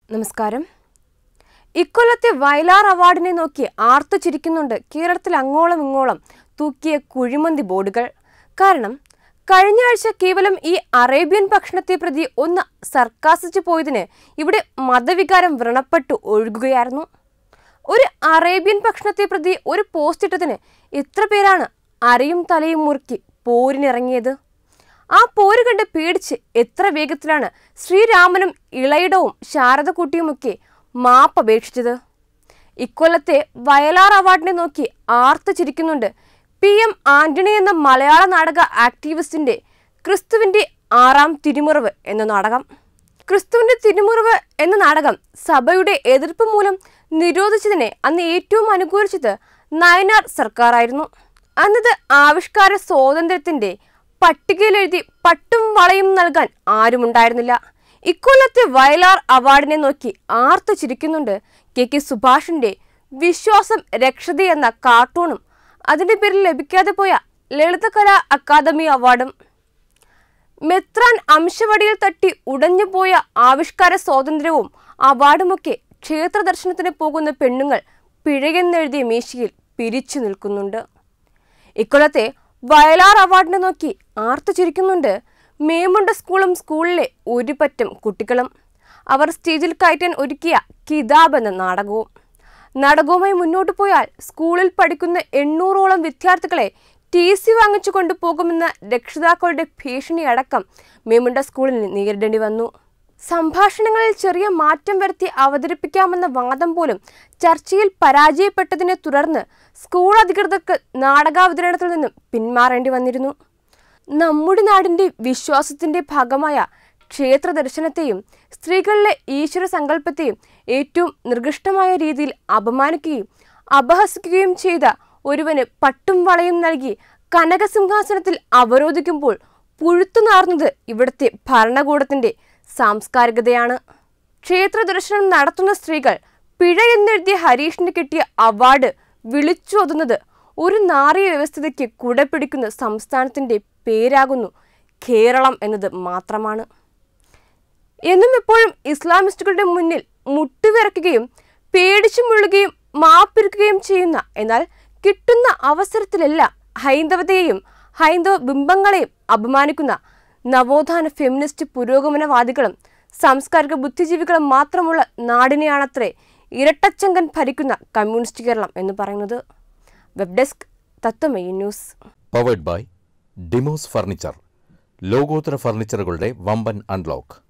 നമസ്കാരം ഇക്കൊല്ലത്തെ വയലാർ അവാർഡിനെ നോക്കി ആർത്തു ചിരിക്കുന്നുണ്ട് കേരളത്തിൽ അങ്ങോളം ഇങ്ങോളം തൂക്കിയ കുഴിമന്തി ബോർഡുകൾ കാരണം കഴിഞ്ഞ ആഴ്ച കേവലം ഈ അറേബ്യൻ ഭക്ഷണത്തെ പ്രതി ഒന്ന് സർക്കാസിച്ചു പോയതിന് ഇവിടെ മതവികാരം വ്രണപ്പെട്ടു ഒഴുകുകയായിരുന്നു ഒരു അറേബ്യൻ ഭക്ഷണത്തെ പ്രതി ഒരു പോസ്റ്റ് ഇട്ടതിന് എത്ര പേരാണ് അരയും തലയും മുറുക്കി പോരിനിറങ്ങിയത് ആ പോര് കണ്ട് പേടിച്ച് എത്ര വേഗത്തിലാണ് ശ്രീരാമനും ഇളയിടവും ശാരദക്കുട്ടിയുമൊക്കെ മാപ്പപേക്ഷിച്ചത് ഇക്കൊല്ലത്തെ വയലാർ അവാർഡിനെ നോക്കി ആർത്തു ചിരിക്കുന്നുണ്ട് പി എം ആന്റണി എന്ന മലയാള നാടക ആക്ടിവിസ്റ്റിന്റെ ക്രിസ്തുവിന്റെ ആറാം തിരുമുറിവ് എന്ന നാടകം ക്രിസ്തുവിന്റെ തിരുമുറിവ് എന്ന നാടകം സഭയുടെ എതിർപ്പ് മൂലം നിരോധിച്ചതിനെ അന്ന് ഏറ്റവും അനുകൂലിച്ചത് നയനാർ സർക്കാരായിരുന്നു അന്നത് ആവിഷ്കാര സ്വാതന്ത്ര്യത്തിന്റെ പട്ടികയിലെഴുതി പട്ടും വളയും നൽകാൻ ആരുമുണ്ടായിരുന്നില്ല ഇക്കൊല്ലത്തെ വയലാർ അവാർഡിനെ നോക്കി ആർത്തു ചിരിക്കുന്നുണ്ട് കെ കെ സുഭാഷിന്റെ വിശ്വാസം രക്ഷത എന്ന കാർട്ടൂണും അതിന്റെ പേരിൽ ലഭിക്കാതെ പോയ ലളിതകലാ അക്കാദമി അവാർഡും മെത്രാൻ അംശവടിയിൽ തട്ടി ഉടഞ്ഞുപോയ ആവിഷ്കാര സ്വാതന്ത്ര്യവും അവാർഡുമൊക്കെ ക്ഷേത്ര ദർശനത്തിന് പോകുന്ന പെണ്ണുങ്ങൾ പിഴയെന്നെഴുതിയ മീശയിൽ പിരിച്ചു നിൽക്കുന്നുണ്ട് ഇക്കൊല്ലത്തെ വയലാർ അവാർഡിനെ നോക്കി ആർത്തു ചിരിക്കുന്നുണ്ട് മേമുണ്ട സ്കൂളും സ്കൂളിലെ ഒരു പറ്റം കുട്ടികളും അവർ സ്റ്റേജിൽ കയറ്റാൻ ഒരുക്കിയ കിതാബ് എന്ന നാടകവും നാടകവുമായി മുന്നോട്ട് പോയാൽ സ്കൂളിൽ പഠിക്കുന്ന എണ്ണൂറോളം വിദ്യാർത്ഥികളെ ടി സി വാങ്ങിച്ചു കൊണ്ടുപോകുമെന്ന രക്ഷിതാക്കളുടെ ഭീഷണി അടക്കം മേമുണ്ട സ്കൂളിൽ നേരിടേണ്ടി വന്നു സംഭാഷണങ്ങളിൽ ചെറിയ മാറ്റം വരുത്തി അവതരിപ്പിക്കാമെന്ന വാദം പോലും ചർച്ചയിൽ പരാജയപ്പെട്ടതിനെ തുടർന്ന് സ്കൂൾ അധികൃതർക്ക് നാടകാവതരണത്തിൽ നിന്നും പിന്മാറേണ്ടി വന്നിരുന്നു നമ്മുടെ നാടിന്റെ വിശ്വാസത്തിന്റെ ഭാഗമായ ക്ഷേത്ര ദർശനത്തെയും സ്ത്രീകളിലെ ഈശ്വര സങ്കല്പത്തെയും ഏറ്റവും നിർഗിഷ്ടമായ രീതിയിൽ അപമാനിക്കുകയും അപഹസിക്കുകയും ചെയ്ത ഒരുവന് പട്ടും വളയും നൽകി കനകസിംഹാസനത്തിൽ അവരോധിക്കുമ്പോൾ പുഴുത്തുനാർന്നത് ഇവിടുത്തെ ഭരണകൂടത്തിന്റെ സാംസ്കാരികതയാണ് ക്ഷേത്ര ദർശനം നടത്തുന്ന സ്ത്രീകൾ പിഴ എന്നെഴുതിയ ഹരീഷിന് കിട്ടിയ അവാർഡ് വിളിച്ചോതുന്നത് ഒരു നാറിയ വ്യവസ്ഥതയ്ക്ക് കുടപിടിക്കുന്ന സംസ്ഥാനത്തിന്റെ പേരാകുന്നു കേരളം എന്നത് മാത്രമാണ് എന്നും എപ്പോഴും ഇസ്ലാമിസ്റ്റുകളുടെ മുന്നിൽ മുട്ടുവിറക്കുകയും പേടിച്ചു മുള്ളുകയും മാപ്പിരിക്കുകയും ചെയ്യുന്ന എന്നാൽ കിട്ടുന്ന അവസരത്തിലെല്ലാം ഹൈന്ദവതയെയും ഹൈന്ദവ ബിംബങ്ങളെയും അപമാനിക്കുന്ന നവോത്ഥാന ഫെമിനിസ്റ്റ് പുരോഗമനവാദികളും സാംസ്കാരിക ബുദ്ധിജീവികളും മാത്രമുള്ള നാടിനെയാണത്രേ ഇരട്ടച്ചങ്കൻ ഭരിക്കുന്ന കമ്മ്യൂണിസ്റ്റ് കേരളം എന്ന് പറയുന്നത് web desk Tatwamayi news powered by Demos furniture ലോകോത്തര ഫർണിച്ചറുകളുടെ വമ്പൻ അൺലോക്ക്